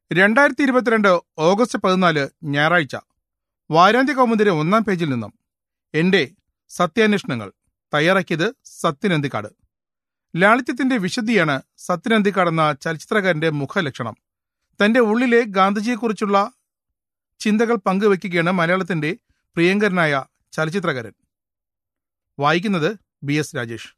രണ്ടായിരത്തി ഇരുപത്തിരണ്ട് ഓഗസ്റ്റ് പതിനാല് ഞായറാഴ്ച വാരാന്ത്യ കൗമുദിന്റെ ഒന്നാം പേജിൽ നിന്നും എന്റെ സത്യാന്വേഷണങ്ങൾ തയ്യാറാക്കിയത് സത്യനന്ദിക്കാട് ലാളിത്യത്തിന്റെ വിശുദ്ധിയാണ് സത്യനന്ദിക്കാട് എന്ന ചലച്ചിത്രകാരന്റെ മുഖലക്ഷണം തന്റെ ഉള്ളിലെ ഗാന്ധിജിയെക്കുറിച്ചുള്ള ചിന്തകൾ പങ്കുവെക്കുകയാണ് മലയാളത്തിന്റെ പ്രിയങ്കരനായ ചലച്ചിത്രകാരൻ വായിക്കുന്നത് ബി എസ് രാജേഷ്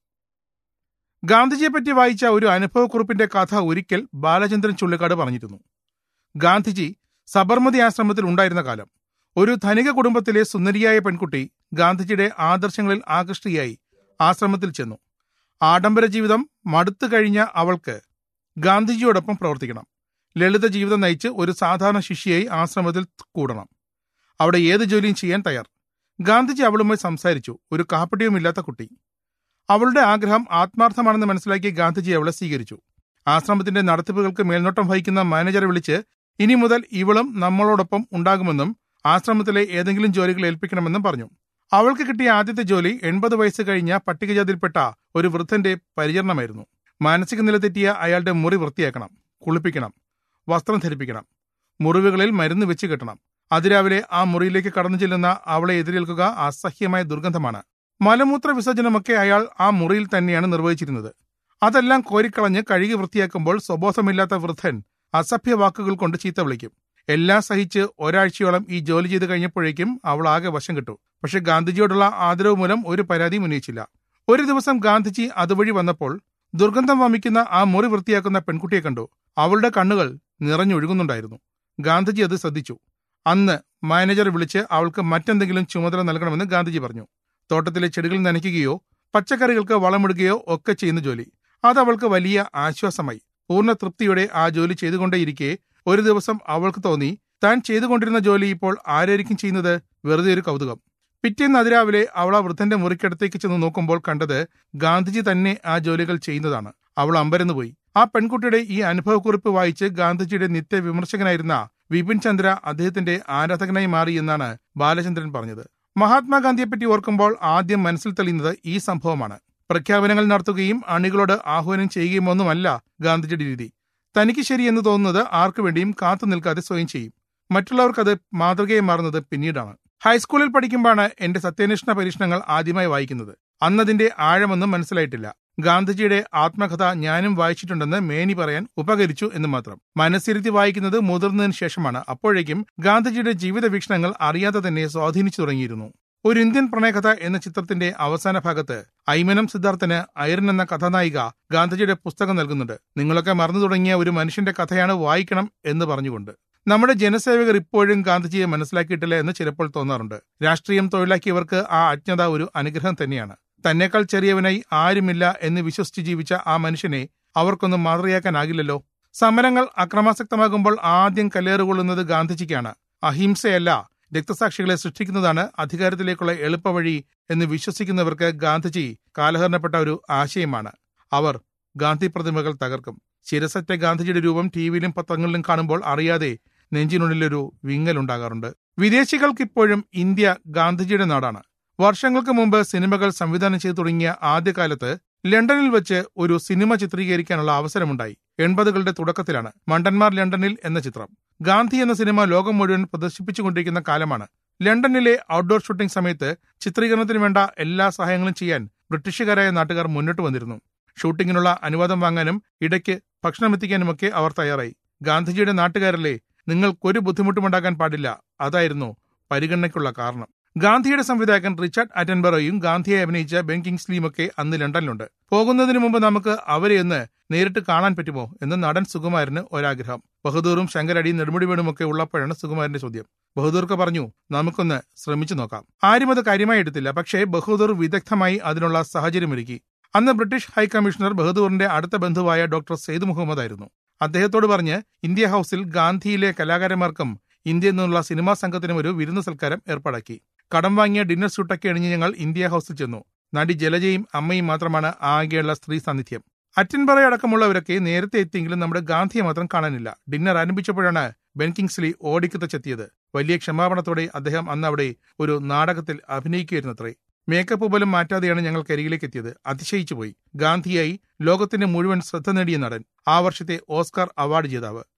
ഗാന്ധിജിയെപ്പറ്റി വായിച്ച ഒരു അനുഭവക്കുറിപ്പിന്റെ കഥ ഒരിക്കൽ ബാലചന്ദ്രൻ ചുള്ളിക്കാട് പറഞ്ഞിരുന്നു ഗാന്ധിജി സബർമതി ആശ്രമത്തിൽ ഉണ്ടായിരുന്ന കാലം ഒരു ധനിക കുടുംബത്തിലെ സുന്ദരിയായ പെൺകുട്ടി ഗാന്ധിജിയുടെ ആദർശങ്ങളിൽ ആകൃഷ്ടയായി ആശ്രമത്തിൽ ചെന്നു ആഡംബര ജീവിതം മടുത്തു കഴിഞ്ഞ അവൾക്ക് ഗാന്ധിജിയോടൊപ്പം പ്രവർത്തിക്കണം ലളിത ജീവിതം നയിച്ച് ഒരു സാധാരണ ശിഷ്യയായി ആശ്രമത്തിൽ കൂടണം അവിടെ ഏത് ജോലിയും ചെയ്യാൻ തയ്യാർ ഗാന്ധിജി അവളുമായി സംസാരിച്ചു ഒരു കാപ്പട്ടിയുമില്ലാത്ത കുട്ടി അവളുടെ ആഗ്രഹം ആത്മാർത്ഥമാണെന്ന് മനസ്സിലാക്കി ഗാന്ധിജി അവളെ സ്വീകരിച്ചു ആശ്രമത്തിന്റെ നടത്തിപ്പുകൾക്ക് മേൽനോട്ടം വഹിക്കുന്ന മാനേജറെ വിളിച്ച് ഇനി മുതൽ ഇവളും നമ്മളോടൊപ്പം ഉണ്ടാകുമെന്നും ആശ്രമത്തിലെ ഏതെങ്കിലും ജോലികൾ ഏൽപ്പിക്കണമെന്നും പറഞ്ഞു അവൾക്ക് കിട്ടിയ ആദ്യത്തെ ജോലി എൺപത് വയസ്സ് കഴിഞ്ഞ പട്ടികജാതിയിൽപ്പെട്ട ഒരു വൃദ്ധന്റെ പരിചരണമായിരുന്നു മാനസിക നില തെറ്റിയ അയാളുടെ മുറി വൃത്തിയാക്കണം കുളിപ്പിക്കണം വസ്ത്രം ധരിപ്പിക്കണം മുറിവുകളിൽ മരുന്ന് വെച്ച് കെട്ടണം അതിരാവിലെ ആ മുറിയിലേക്ക് കടന്നു ചെല്ലുന്ന അവളെ എതിരേൽക്കുക അസഹ്യമായ ദുർഗന്ധമാണ് മലമൂത്ര വിസർജനമൊക്കെ അയാൾ ആ മുറിയിൽ തന്നെയാണ് നിർവഹിച്ചിരുന്നത് അതെല്ലാം കോരിക്കളഞ്ഞ് കഴുകി വൃത്തിയാക്കുമ്പോൾ സ്വബോധമില്ലാത്ത വൃദ്ധൻ അസഭ്യ വാക്കുകൾ കൊണ്ട് ചീത്ത വിളിക്കും എല്ലാം സഹിച്ച് ഒരാഴ്ചയോളം ഈ ജോലി ചെയ്ത് കഴിഞ്ഞപ്പോഴേക്കും അവൾ ആകെ വശം കിട്ടു പക്ഷെ ഗാന്ധിജിയോടുള്ള ആദരവ് മൂലം ഒരു പരാതിയും ഉന്നയിച്ചില്ല ഒരു ദിവസം ഗാന്ധിജി അതുവഴി വന്നപ്പോൾ ദുർഗന്ധം വമിക്കുന്ന ആ മുറി വൃത്തിയാക്കുന്ന പെൺകുട്ടിയെ കണ്ടു അവളുടെ കണ്ണുകൾ നിറഞ്ഞൊഴുകുന്നുണ്ടായിരുന്നു ഗാന്ധിജി അത് ശ്രദ്ധിച്ചു അന്ന് മാനേജർ വിളിച്ച് അവൾക്ക് മറ്റെന്തെങ്കിലും ചുമതല നൽകണമെന്ന് ഗാന്ധിജി പറഞ്ഞു തോട്ടത്തിലെ ചെടികൾ നനയ്ക്കുകയോ പച്ചക്കറികൾക്ക് വളമിടുകയോ ഒക്കെ ചെയ്യുന്ന ജോലി അത് അവൾക്ക് വലിയ ആശ്വാസമായി പൂർണ്ണ തൃപ്തിയോടെ ആ ജോലി ചെയ്തുകൊണ്ടേയിരിക്കെ ഒരു ദിവസം അവൾക്ക് തോന്നി താൻ ചെയ്തുകൊണ്ടിരുന്ന ജോലി ഇപ്പോൾ ആരായിരിക്കും ചെയ്യുന്നത് വെറുതെ ഒരു കൗതുകം പിറ്റേന്ന് അതിരാവിലെ അവൾ ആ വൃദ്ധന്റെ മുറിക്കടുത്തേക്ക് ചെന്ന് നോക്കുമ്പോൾ കണ്ടത് ഗാന്ധിജി തന്നെ ആ ജോലികൾ ചെയ്യുന്നതാണ് അവൾ അമ്പരന്ന് പോയി ആ പെൺകുട്ടിയുടെ ഈ അനുഭവക്കുറിപ്പ് വായിച്ച് ഗാന്ധിജിയുടെ നിത്യ വിമർശകനായിരുന്ന വിപിൻ ചന്ദ്ര അദ്ദേഹത്തിന്റെ ആരാധകനായി മാറി എന്നാണ് ബാലചന്ദ്രൻ പറഞ്ഞത് മഹാത്മാഗാന്ധിയെപ്പറ്റി ഓർക്കുമ്പോൾ ആദ്യം മനസ്സിൽ തെളിയുന്നത് ഈ സംഭവമാണ് പ്രഖ്യാപനങ്ങൾ നടത്തുകയും അണികളോട് ആഹ്വാനം ചെയ്യുകയുമൊന്നുമല്ല ഗാന്ധിജിയുടെ രീതി തനിക്ക് ശരിയെന്ന് തോന്നുന്നത് ആർക്കു വേണ്ടിയും കാത്തു നിൽക്കാതെ സ്വയം ചെയ്യും മറ്റുള്ളവർക്കത് മാതൃകയെ മാറുന്നത് പിന്നീടാണ് ഹൈസ്കൂളിൽ പഠിക്കുമ്പോഴാണ് എന്റെ സത്യാന്വേഷണ പരീക്ഷണങ്ങൾ ആദ്യമായി വായിക്കുന്നത് അന്നതിന്റെ ആഴമൊന്നും മനസ്സിലായിട്ടില്ല ഗാന്ധിജിയുടെ ആത്മകഥ ഞാനും വായിച്ചിട്ടുണ്ടെന്ന് മേനി പറയാൻ ഉപകരിച്ചു എന്ന് മാത്രം മനസ്സിരുത്തി വായിക്കുന്നത് മുതിർന്നതിന് ശേഷമാണ് അപ്പോഴേക്കും ഗാന്ധിജിയുടെ ജീവിത വീക്ഷണങ്ങൾ അറിയാതെ തന്നെ സ്വാധീനിച്ചു തുടങ്ങിയിരുന്നു ഒരു ഇന്ത്യൻ പ്രണയകഥ എന്ന ചിത്രത്തിന്റെ അവസാന ഭാഗത്ത് ഐമനം സിദ്ധാർത്ഥന് ഐറൻ എന്ന കഥാനായിക ഗാന്ധിജിയുടെ പുസ്തകം നൽകുന്നുണ്ട് നിങ്ങളൊക്കെ മറന്നു തുടങ്ങിയ ഒരു മനുഷ്യന്റെ കഥയാണ് വായിക്കണം എന്ന് പറഞ്ഞുകൊണ്ട് നമ്മുടെ ജനസേവകർ ഇപ്പോഴും ഗാന്ധിജിയെ മനസ്സിലാക്കിയിട്ടില്ല എന്ന് ചിലപ്പോൾ തോന്നാറുണ്ട് രാഷ്ട്രീയം തൊഴിലാക്കിയവർക്ക് ആ അജ്ഞത ഒരു അനുഗ്രഹം തന്നെയാണ് തന്നെക്കാൾ ചെറിയവനായി ആരുമില്ല എന്ന് വിശ്വസിച്ച് ജീവിച്ച ആ മനുഷ്യനെ അവർക്കൊന്നും മാതൃകയാക്കാനാകില്ലല്ലോ സമരങ്ങൾ അക്രമാസക്തമാകുമ്പോൾ ആദ്യം കല്ലേറുകൊള്ളുന്നത് ഗാന്ധിജിക്കാണ് അഹിംസയല്ല രക്തസാക്ഷികളെ സൃഷ്ടിക്കുന്നതാണ് അധികാരത്തിലേക്കുള്ള എളുപ്പവഴി എന്ന് വിശ്വസിക്കുന്നവർക്ക് ഗാന്ധിജി കാലഹരണപ്പെട്ട ഒരു ആശയമാണ് അവർ ഗാന്ധി പ്രതിമകൾ തകർക്കും ശിരസറ്റ ഗാന്ധിജിയുടെ രൂപം ടിവിയിലും പത്രങ്ങളിലും കാണുമ്പോൾ അറിയാതെ നെഞ്ചിനുള്ളിലൊരു വിങ്ങലുണ്ടാകാറുണ്ട് വിദേശികൾക്കിപ്പോഴും ഇന്ത്യ ഗാന്ധിജിയുടെ നാടാണ് വർഷങ്ങൾക്ക് മുമ്പ് സിനിമകൾ സംവിധാനം ചെയ്തു തുടങ്ങിയ ആദ്യകാലത്ത് ലണ്ടനിൽ വെച്ച് ഒരു സിനിമ ചിത്രീകരിക്കാനുള്ള അവസരമുണ്ടായി എൺപതുകളുടെ തുടക്കത്തിലാണ് മണ്ടന്മാർ ലണ്ടനിൽ എന്ന ചിത്രം ഗാന്ധി എന്ന സിനിമ ലോകം മുഴുവൻ പ്രദർശിപ്പിച്ചുകൊണ്ടിരിക്കുന്ന കാലമാണ് ലണ്ടനിലെ ഔട്ട്ഡോർ ഷൂട്ടിംഗ് സമയത്ത് ചിത്രീകരണത്തിന് വേണ്ട എല്ലാ സഹായങ്ങളും ചെയ്യാൻ ബ്രിട്ടീഷുകാരായ നാട്ടുകാർ മുന്നോട്ട് വന്നിരുന്നു ഷൂട്ടിങ്ങിനുള്ള അനുവാദം വാങ്ങാനും ഇടയ്ക്ക് ഭക്ഷണം എത്തിക്കാനുമൊക്കെ അവർ തയ്യാറായി ഗാന്ധിജിയുടെ നാട്ടുകാരല്ലേ നിങ്ങൾക്കൊരു ബുദ്ധിമുട്ടുമുണ്ടാകാൻ പാടില്ല അതായിരുന്നു പരിഗണനയ്ക്കുള്ള കാരണം ഗാന്ധിയുടെ സംവിധായകൻ റിച്ചാർഡ് അറ്റൻബറോയും ഗാന്ധിയെ അഭിനയിച്ച ബെൻ കിങ്സ്ലിയും ഒക്കെ അന്ന് ലണ്ടനിലുണ്ട് പോകുന്നതിന് മുമ്പ് നമുക്ക് അവരെ ഒന്ന് നേരിട്ട് കാണാൻ പറ്റുമോ എന്ന് നടൻ സുകുമാരന് ഒരാഗ്രഹം ബഹദൂറും ശങ്കരടി നെടുമുടി വേണുമൊക്കെ ഉള്ളപ്പോഴാണ് സുകുമാരന്റെ ചോദ്യം ബഹദൂർക്ക് പറഞ്ഞു നമുക്കൊന്ന് ശ്രമിച്ചു നോക്കാം ആരും അത് കാര്യമായി എടുത്തില്ല പക്ഷേ ബഹദൂർ വിദഗ്ധമായി അതിനുള്ള സാഹചര്യമൊരുക്കി അന്ന് ബ്രിട്ടീഷ് ഹൈക്കമ്മീഷണർ ബഹദൂറിന്റെ അടുത്ത ബന്ധുവായ ഡോക്ടർ സെയ്ദ് മുഹമ്മദ് ആയിരുന്നു അദ്ദേഹത്തോട് പറഞ്ഞ് ഇന്ത്യ ഹൌസിൽ ഗാന്ധിയിലെ കലാകാരന്മാർക്കും ഇന്ത്യയിൽ നിന്നുള്ള സിനിമാ സംഘത്തിനും ഒരു വിരുന്ന് സൽക്കാരം ഏർപ്പാടാക്കി കടം വാങ്ങിയ ഡിന്നർ സ്യൂട്ടൊക്കെ അണിഞ്ഞ് ഞങ്ങൾ ഇന്ത്യ ഹൌസിൽ ചെന്നു നടി ജലജയും അമ്മയും മാത്രമാണ് ആകെയുള്ള സ്ത്രീ സാന്നിധ്യം അറ്റൻബറ അടക്കമുള്ളവരൊക്കെ നേരത്തെ എത്തിയെങ്കിലും നമ്മുടെ ഗാന്ധിയെ മാത്രം കാണാനില്ല ഡിന്നർ ആരംഭിച്ചപ്പോഴാണ് ബെൻ കിങ്സ്ലി ഓടിക്കത്തച്ചെത്തിയത് വലിയ ക്ഷമാപണത്തോടെ അദ്ദേഹം അന്ന് അവിടെ ഒരു നാടകത്തിൽ അഭിനയിക്കുകയായിരുന്നത്രേ മേക്കപ്പ് പോലും മാറ്റാതെയാണ് ഞങ്ങൾ കരികിലേക്ക് എത്തിയത് അതിശയിച്ചു പോയി ഗാന്ധിയായി ലോകത്തിന്റെ മുഴുവൻ ശ്രദ്ധ നേടിയ നടൻ ആ വർഷത്തെ ഓസ്കാർ അവാർഡ് ജേതാവ്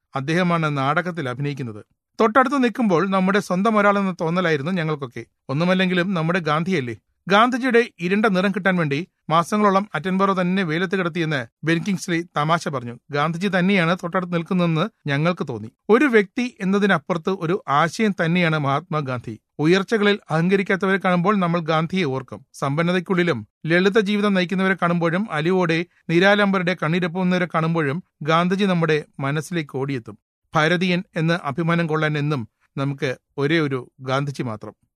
അദ്ദേഹമാണ് നാടകത്തിൽ അഭിനയിക്കുന്നത് തൊട്ടടുത്ത് നിൽക്കുമ്പോൾ നമ്മുടെ സ്വന്തം ഒരാളെന്ന തോന്നലായിരുന്നു ഞങ്ങൾക്കൊക്കെ ഒന്നുമല്ലെങ്കിലും നമ്മുടെ ഗാന്ധിയല്ലേ ഗാന്ധിജിയുടെ ഇരുണ്ട നിറം കിട്ടാൻ വേണ്ടി മാസങ്ങളോളം അറ്റൻബറോ തന്നെ വെയിലത്ത് കിടത്തിയെന്ന് ബെൻകിങ്സ്ലി തമാശ പറഞ്ഞു ഗാന്ധിജി തന്നെയാണ് തൊട്ടടുത്ത് നിൽക്കുന്നതെന്ന് ഞങ്ങൾക്ക് തോന്നി ഒരു വ്യക്തി എന്നതിനപ്പുറത്ത് ഒരു ആശയം തന്നെയാണ് മഹാത്മാഗാന്ധി ഉയർച്ചകളിൽ അഹങ്കരിക്കാത്തവരെ കാണുമ്പോൾ നമ്മൾ ഗാന്ധിയെ ഓർക്കും സമ്പന്നതയ്ക്കുള്ളിലും ലളിത ജീവിതം നയിക്കുന്നവരെ കാണുമ്പോഴും അലിവോടെ നിരാലംബരുടെ കണ്ണീരപ്പുന്നവരെ കാണുമ്പോഴും ഗാന്ധിജി നമ്മുടെ മനസ്സിലേക്ക് ഓടിയെത്തും ഭാരതീയൻ എന്ന് അഭിമാനം കൊള്ളാൻ എന്നും നമുക്ക് ഒരേ ഒരു ഗാന്ധിജി മാത്രം